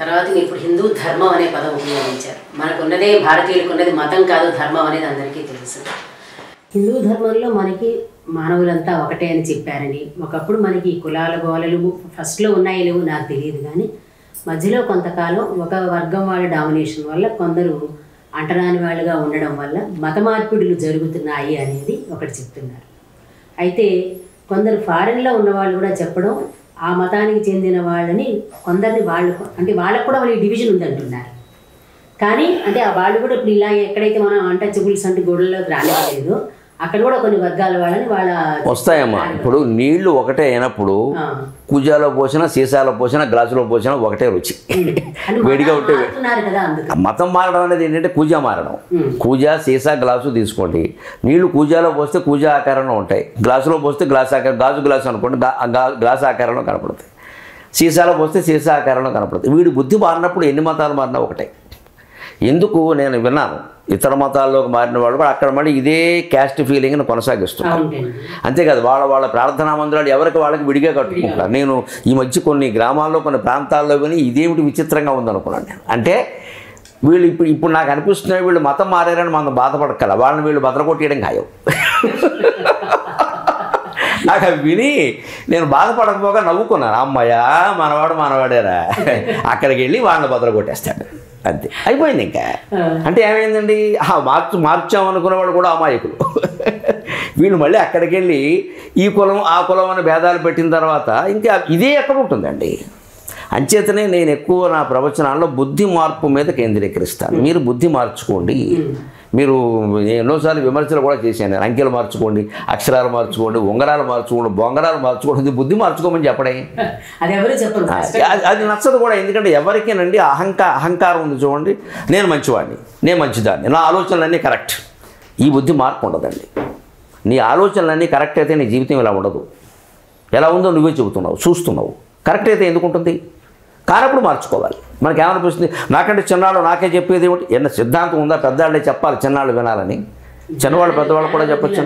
తర్వాత ఇప్పుడు హిందూ ధర్మం అనే పదం ఉపయోగించారు మనకు ఉన్నదే భారతీయులకు ఉన్నది మతం కాదు ధర్మం అనేది అందరికీ తెలుసు హిందూ ధర్మంలో మనకి మానవులంతా ఒకటే అని చెప్పారని ఒకప్పుడు మనకి ఈ కులాల గోలలు ఫస్ట్లో ఉన్నాయి లేవు నాకు తెలియదు కానీ మధ్యలో కొంతకాలం ఒక వర్గం వాళ్ళ డామినేషన్ వల్ల కొందరు అంటరాని వాళ్ళుగా ఉండడం వల్ల మత మార్పిడులు జరుగుతున్నాయి అనేది ఒకటి చెప్తున్నారు అయితే కొందరు ఫారెన్లో ఉన్న వాళ్ళు కూడా చెప్పడం ఆ మతానికి చెందిన వాళ్ళని కొందరిని వాళ్ళు అంటే వాళ్ళకు కూడా వాళ్ళ డివిజన్ ఉందంటున్నారు కానీ అంటే ఆ వాళ్ళు కూడా ఇప్పుడు ఇలా ఎక్కడైతే మనం అన్టచబుల్స్ అంటే గోడల్లోకి రాలేదు అక్కడ కూడా కొన్ని వర్గాల వాళ్ళని వాళ్ళ వస్తాయమ్మా ఇప్పుడు నీళ్లు ఒకటే అయినప్పుడు ఆ, కూజాలో పోసినా సీసాలో పోసినా గ్లాసులో పోసినా ఒకటే రుచి అంటే వేడిగా ఉంటే వే- మారుతున్నారు కదా అందుకు ఆ మతం మారడం అనేది ఏంటంటే కూజా మారడం ఉమ్. కూజా సీసా గ్లాసు తీసుకోండి నీళ్లు కూజాలో పోస్తే కూజా ఆకారంలో ఉంటాయి గ్లాసులో పోస్తే గ్లాస్ ఆకారం గాజు గ్లాసు అనుకోండి గా- గా- గ్లాస్ ఆకారంలో కనపడతాయి సీసాలో పోస్తే సీసా ఆకారంలో కనపడతాయి వీడి బుద్ధి మారినప్పుడు ఎన్ని మతాలు మారినా ఒకటే ఎందుకు నేను విన్నాను ఇతర మతాల్లోకి మారిన వాళ్ళు కూడా అక్కడ మళ్ళీ ఇదే క్యాస్ట్ ఫీలింగ్ని కొనసాగిస్తున్నారు అవునండి అంతేకాదు వాళ్ళ వాళ్ళ ప్రార్థనా మందిరాలు ఎవరికి వాళ్ళకి విడిగా కట్టుకుంటారు నేను ఈ మధ్య కొన్ని గ్రామాల్లో కొన్ని ప్రాంతాల్లో విని ఇదేమిటి విచిత్రంగా ఉందనుకున్నాను నేను అంటే వీళ్ళు ఇప్పుడు ఇప్పుడు నాకు అనిపిస్తున్నాయి వీళ్ళు మతం మారారని మనం బాధపడకల వాళ్ళని వీళ్ళు బదలకొట్టేయడం ఖాయం నాకు అవి విని నేను బాధపడకపోగా నవ్వుకున్నాను అమ్మయ్యా మనవాడు మనవాడేరా అక్కడికి వెళ్ళి వాళ్ళని బదలు కొట్టేస్తాడు అంతే అయిపోయింది ఇంకా అంటే ఏమైందండి ఆ మార్చు మార్చామనుకున్న వాళ్ళు కూడా అమాయకులు వీళ్ళు మళ్ళీ అక్కడికి వెళ్ళి ఈ కులం ఆ కులం అని భేదాలు పెట్టిన తర్వాత ఇంకా ఇదే ఎక్కడ ఉంటుందండి అంచేతనే నేను ఎక్కువ నా ప్రవచనాల్లో బుద్ధి మార్పు మీద కేంద్రీకరిస్తాను మీరు బుద్ధి మార్చుకోండి మీరు ఎన్నోసార్లు విమర్శలు కూడా చేశాను నేను. అంకెలు మార్చుకోండి అక్షరాలు మార్చుకోండి ఉంగరాలు మార్చుకోండి బొంగరాలు మార్చుకోండి ఇది బుద్ధి మార్చుకోమని చెప్పడే అది ఎవరు చెప్పరు అది- అది నచ్చదు కూడా ఎందుకంటే ఎవరికేనండి అహంకా అహంకారం ఉంది చూడండి నేను మంచివాడిని నేను మంచిదాన్ని నా ఆలోచనలన్నీ కరెక్ట్ ఈ బుద్ధి మార్పు ఉండదండి నీ ఆలోచనలన్నీ కరెక్ట్ అయితే నీ జీవితం ఇలా ఉండదు ఎలా ఉందో నువ్వే చెబుతున్నావు చూస్తున్నావు కరెక్ట్ అయితే ఎందుకు ఉంటుంది కానప్పుడు మార్చుకోవాలి మనకి ఏమనిపిస్తుంది నాకంటే చిన్నాళ్ళు నాకే చెప్పేది ఏమిటి ఎన్న సిద్ధాంతం ఉందా పెద్దవాళ్ళే చెప్పాలి చిన్నాళ్ళు వినాలని చిన్నవాళ్ళు పెద్దవాళ్ళు కూడా చెప్పొచ్చు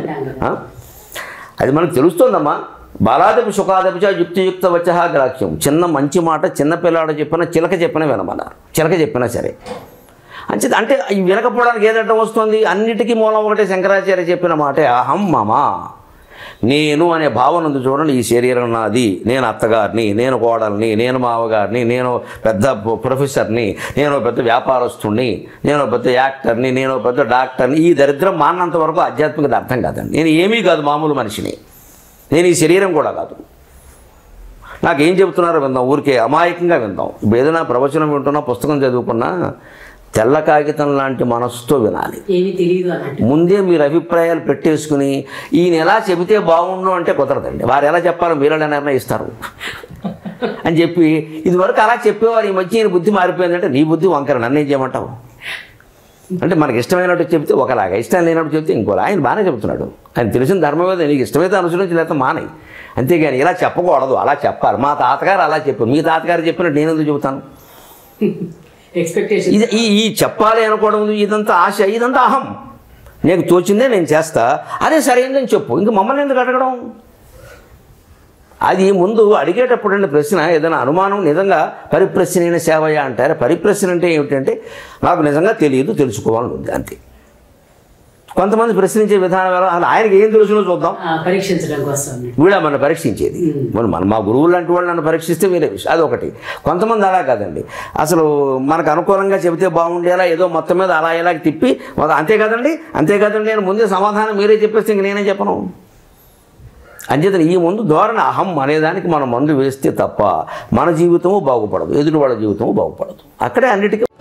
అది మనకు తెలుస్తుందమ్మా బాలాదపి సుఖాదపి చ యుక్తియుక్త వచ్చహ గ్రాహ్యం చిన్న మంచి మాట చిన్న పిల్లాడు చెప్పిన చిలక చెప్పిన వినమన్నారు చిలక చెప్పినా సరే అంతే అంటే ఈ వినకపోవడానికి ఏదంటే వస్తుంది అన్నిటికీ మూలం ఒకటే శంకరాచార్య చెప్పిన మాటే అహం మమ నేను అనే భావన ఉంది చూడండి ఈ శరీరం నాది నేను అత్తగారిని నేను కోడల్ని నేను మావగారిని నేను పెద్ద ప్రొ- ప్రొఫెసర్ని నేను పెద్ద వ్యాపారస్తుడిని నేను పెద్ద యాక్టర్ని నేను పెద్ద డాక్టర్ని ఈ దరిద్రం మాన్నంత వరకు ఆధ్యాత్మికత అర్థం కాదండి నేను ఏమీ కాదు మామూలు మనిషిని నేను ఈ శరీరం కూడా కాదు నాకేం చెబుతున్నారో విందాం ఊరికే అమాయకంగా విందాం ఇప్పుడు ఏదైనా ప్రవచనం వింటున్నా పుస్తకం చదువుకున్నా తెల్ల కాగితం లాంటి మనస్సుతో వినాలి ఏమీ తెలియదు అన్నట్టు ముందే మీరు అభిప్రాయాలు పెట్టేసుకుని ఈయన ఎలా చెబితే బాగుండు అంటే కుదరదండి వారు ఎలా చెప్పాలో మీరు ఎలా నిర్ణయిస్తారు అని చెప్పి ఇదివరకు అలా చెప్పేవారు ఈ మధ్య ఈయన బుద్ధి మారిపోయిందంటే నీ బుద్ధి వంకర నన్ను ఏం చేయమంటావు అంటే మనకి ఇష్టమైనట్టు చెప్తే ఒకలాగా ఇష్టం లేనట్టు చెప్తే ఇంకోలా ఆయన బాగానే చెప్తున్నాడు ఆయన తెలిసిన ధర్మం మీద నీకు ఇష్టమైతే అనుసరించి లేకపోతే మానేయి అంతేగాని ఇలా చెప్పకూడదు అలా చెప్పాలి మా తాతగారు అలా చెప్పారు మీ తాతగారు చెప్పినట్టు నేను ఎందుకు చెబుతాను ఎక్స్పెక్టేషన్ ఇది ఈ ఈ చెప్పాలి అనుకోవడం ఇదంతా ఆశ ఇదంతా అహం నీకు తోచిందే నేను చేస్తా అదే సరైందని చెప్పు ఇంక మమ్మల్ని ఎందుకు అడగడం అది ముందు అడిగేటప్పుడు అండి ప్రశ్న ఏదైనా అనుమానం నిజంగా పరిప్రశ్నైన సేవయ అంటారు పరిప్రశ్న అంటే ఏమిటంటే నాకు నిజంగా తెలియదు తెలుసుకోవాలని ఉంది అంతే కొంతమంది ప్రశ్నించే విధానం ఎలా అసలు ఆయనకి ఏం తెలుసునో చూద్దాం పరీక్షించడం కోసం వీళ్ళ మన పరీక్షించేది మరి మన మా గురువులు లాంటి వాళ్ళు నన్ను పరీక్షిస్తే వేరే విషయం అదొకటి కొంతమంది అలా కాదండి అసలు మనకు అనుకూలంగా చెబితే బాగుండేలా ఏదో మొత్తం మీద అలా ఇలా తిప్పి మొద- అంతే కదండి అంతే కదండి నేను ముందే సమాధానం మీరే చెప్పేస్తే ఇంక నేనే చెప్పను అంచేత ఈ ముందు ధోరణ అహం అనేదానికి మనం మందు వేస్తే తప్ప మన జీవితము బాగుపడదు ఎదుటి వాళ్ళ జీవితము బాగుపడదు అక్కడే అన్నిటికీ